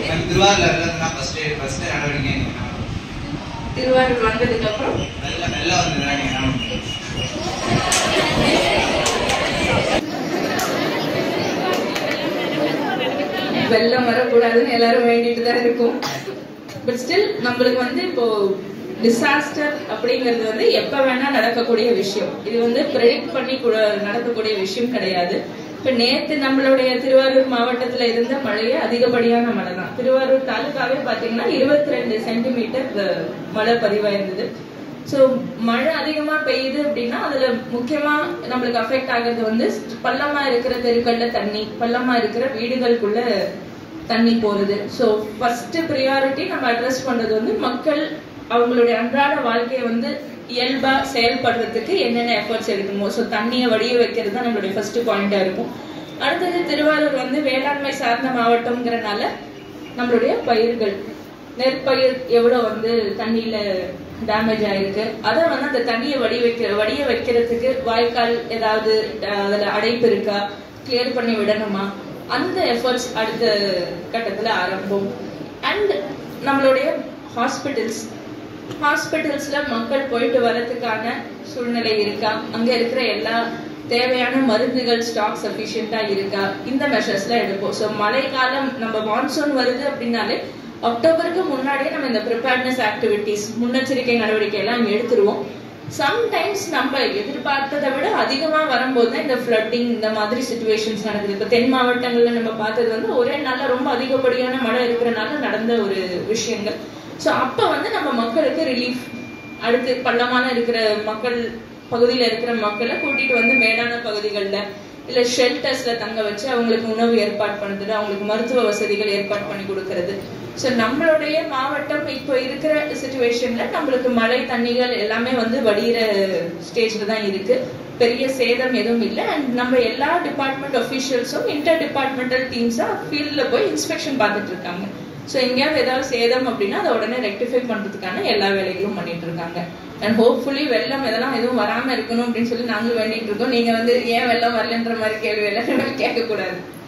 Ma'am திருவாரூர்ல இருக்கிறதுனா first first நடவடிக்கை நீங்க என்ன பண்ணுவீங்க? திருவாரூர் வந்ததுக்கு அப்புறம் வெள்ளம் வெள்ளம் வந்ததுன்னா நீங்க என்ன பண்ணுவீங்க? வெள்ளம் வரக்கூடாதுன்னு எல்லாரும் வேண்டிட்டு தான் இருக்கும் பட் ஸ்டில் நம்மளுக்கு வந்து இப்போ டிசாஸ்டர் அப்படிங்கிறது வந்து எப்ப வேணா நடக்கக்கூடிய விஷயம் இது வந்து ப்ரெடிக்ட் பண்ணி கூட- நடக்கக்கூடிய விஷயம் கிடையாது இப்ப நேத்து நம்மளுடைய திருவாரூர் மாவட்டத்துல இருந்த மழையே அதிகப்படியான மழை தான் திருவாரூர் தாலுகாவே பாத்தீங்கன்னா இருபத்தி ரெண்டு சென்டிமீட்டர் மழை பதிவாயிருந்தது ஸோ மழை அதிகமா பெய்யுது அப்படின்னா அதுல முக்கியமா நம்மளுக்கு அஃபெக்ட் ஆகுறது வந்து பள்ளமா இருக்கிற தெருக்கள்ல தண்ணி பள்ளமா இருக்கிற வீடுகளுக்குள்ள தண்ணி போறது ஸோ ஃபர்ஸ்ட் ப்ரியாரிட்டி நம்ம அட்ரஸ் பண்றது வந்து மக்கள் அவங்களுடைய அன்றாட வாழ்க்கையை வந்து இயல்பா செயல்படுறதுக்கு என்னென்ன எஃபர்ட்ஸ் எடுக்கணுமோ ஸோ தண்ணியை வடிய வைக்கிறது தான் நம்மளுடைய ஃபர்ஸ்ட் பாயிண்டா இருக்கும் அடுத்தது திருவாரூர் வந்து வேளாண்மை சார்ந்த மாவட்டம்ங்கிறனால நம்மளுடைய பயிர்கள் நெற்பயிர் எவ்வளவு வந்து தண்ணியில டேமேஜ் ஆயிருக்கு அதை வந்து அந்த தண்ணியை வடி வைக்கிற வடிய வைக்கிறதுக்கு வாய்க்கால் ஏதாவது அஹ், அதுல அடைப்பு இருக்கா கிளியர் பண்ணி விடணுமா அந்த எஃபர்ட்ஸ் அடுத்த கட்டத்துல ஆரம்பம் அண்ட் நம்மளுடைய ஹாஸ்பிட்டல்ஸ் ஹாஸ்பிட்டல்ஸ்ல மக்கள் போயிட்டு வரதுக்கான சூழ்நிலை இருக்கா அங்க இருக்கிற எல்லா தேவையான மருந்துகள் ஸ்டாக் சஃபிஷியண்டா இருக்கா இந்த மெஷர்ஸ்லாம் எடுப்போம் ஸோ மழை காலம் நம்ம மான்சூன் வருது அப்படின்னாலே அக்டோபருக்கு முன்னாடியே நம்ம இந்த ப்ரிப்பேர்ட்னஸ் ஆக்டிவிட்டிஸ் முன்னெச்சரிக்கை நடவடிக்கை எல்லாம் எடுத்துருவோம் சம்டைம்ஸ் நம்ம எதிர்பார்த்ததை விட அதிகமா வரும்போது தான் இந்த ஃப்ளட்டிங் இந்த மாதிரி சுச்சுவேஷன்ஸ் நடக்குது இப்ப தென் மாவட்டங்கள்ல நம்ம பார்த்தது வந்து ஒரே நாள்ல ரொம்ப அதிகப்படியான மழை இருக்கிறனால நடந்த ஒரு விஷயங்கள் ஸோ அப்ப வந்து நம்ம மக்களுக்கு ரிலீஃப் அடுத்து பள்ளமான இருக்கிற மக்கள் பகுதியில இருக்கிற மக்களை கூட்டிட்டு வந்து மேடான பகுதிகளில் இல்ல ஷெல்டர்ஸ்ல தங்க வச்சு அவங்களுக்கு உணவு ஏற்பாடு பண்ணுறது அவங்களுக்கு மருத்துவ வசதிகள் ஏற்பாடு பண்ணி கொடுக்கறது ஸோ நம்மளுடைய மாவட்டம் இப்போ இருக்கிற சுச்சுவேஷன்ல நம்மளுக்கு மழை தண்ணிகள் எல்லாமே வந்து வடிகிற ஸ்டேஜ்ல தான் இருக்கு பெரிய சேதம் எதுவும் இல்லை அண்ட் நம்ம எல்லா டிபார்ட்மெண்ட் ஒஃபிஷியல்ஸும் இன்டர் டிபார்ட்மெண்டல் டீம்ஸா ஃபீல்ட்ல போய் இன்ஸ்பெக்ஷன் பார்த்துட்டு இருக்காங்க ஸோ எங்கேயாவது ஏதாவது சேதம் அப்படின்னா அதை உடனே ரெக்டிஃபை பண்றதுக்கான எல்லா வேலைகளும் பண்ணிட்டு இருக்காங்க அண்ட் ஹோப்ஃபுல்லி வெள்ளம் இதெல்லாம் எதுவும் வராம இருக்கணும் அப்படின்னு சொல்லி நாங்களும் வேண்டிட்டு இருக்கோம் நீங்க வந்து ஏன் வெள்ளம் வரலன்ற மாதிரி கேள்வி எல்லாம் கேட்க கூடாது